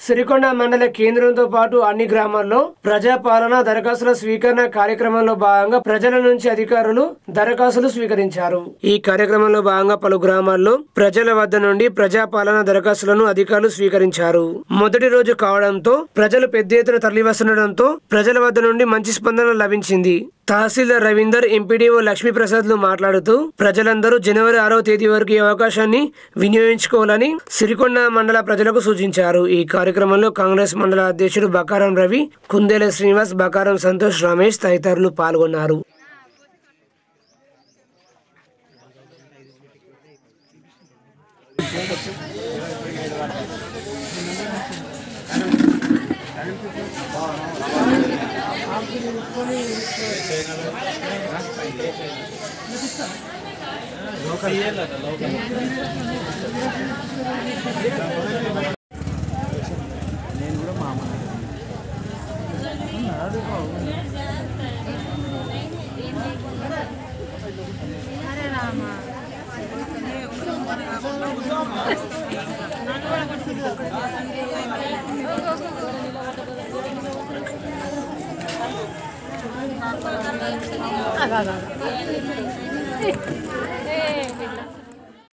సిరికొండ మండల కేంద్రంతో పాటు అన్ని గ్రామాల్లో ప్రజాపాలన దరఖాస్తుల స్వీకరణ కార్యక్రమంలో భాగంగా ప్రజల నుంచి అధికారులు దరఖాస్తులు స్వీకరించారు ఈ కార్యక్రమంలో భాగంగా పలు గ్రామాల్లో ప్రజల వద్ద నుండి ప్రజాపాలన దరఖాస్తులను అధికారులు స్వీకరించారు మొదటి రోజు కావడంతో ప్రజలు పెద్ద ఎత్తున తరలివస్తుండటంతో ప్రజల వద్ద నుండి మంచి స్పందన లభించింది తహసీల్దార్ రవీందర్ ఎంపీడీఓ లక్ష్మీప్రసాద్లు మాట్లాడుతూ ప్రజలందరూ జనవరి ఆరవ తేదీ వరకు ఈ అవకాశాన్ని వినియోగించుకోవాలని సిరికొండ మండల ప్రజలకు సూచించారు ఈ కార్యక్రమంలో కాంగ్రెస్ మండల అధ్యక్షుడు బకారం రవి కుందేల శ్రీనివాస్ బకారం సంతోష్ రమేష్ తదితరులు పాల్గొన్నారు ఏ